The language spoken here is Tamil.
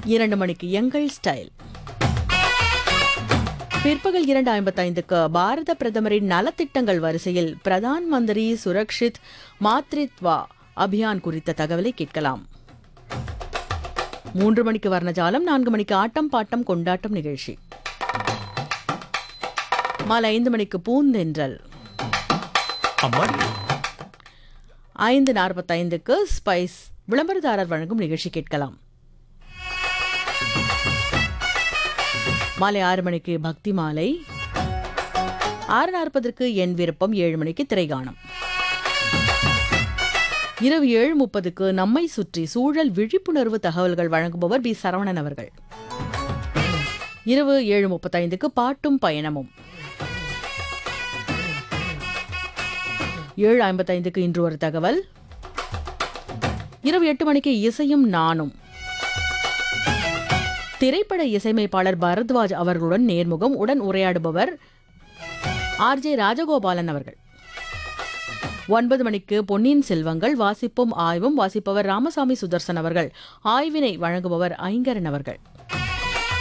இரண்டு மணிக்கு எங்கள் ஸ்டைல் பிற்பகல் இரண்டு ஐம்பத்தைந்துக்கு பாரத பிரதமரின் நலத்திட்டங்கள் வரிசையில் பிரதான் மந்திரி சுரக்ஷித் மாத்ரித்வா அபியான் குறித்த தகவலை கேட்கலாம் மூன்று மணிக்கு வர்ணஜாலம் நான்கு மணிக்கு ஆட்டம் பாட்டம் கொண்டாட்டம் நிகழ்ச்சி மாலை ஐந்து மணிக்கு பூந்தென்றல் அம்மாடி ஐந்து நாற்பத்தைந்துக்கு ஸ்பைஸ் விளம்பரதாரர் வழங்கும் நிகழ்ச்சி கேட்கலாம் மாலை ஆறு மணிக்கு பக்தி மாலை ஆறு நாற்பதற்கு என் விருப்பம் ஏழு மணிக்கு திரைகாணம் இரவு ஏழு முப்பதுக்கு நம்மை சுற்றி சூழல் விழிப்புணர்வு தகவல்கள் வழங்குபவர் பி சரவணன் அவர்கள் இரவு ஏழு முப்பத்தைந்துக்கு பாட்டும் பயணமும் ஏழு ஐம்பத்தைந்துக்கு இன்று ஒரு தகவல் இரவு எட்டு மணிக்கு இசையும் நானும் திரைப்பட இசையமைப்பாளர் பரத்வாஜ் அவர்களுடன் நேர்முகம் உடன் உரையாடுபவர் ஆர்ஜே ராஜகோபாலன் அவர்கள் ஒன்பது மணிக்கு பொன்னியின் செல்வங்கள் வாசிப்பும் ஆய்வும் வாசிப்பவர் ராமசாமி சுதர்சன் அவர்கள் ஆய்வினை வழங்குபவர் ஐங்கரன் அவர்கள்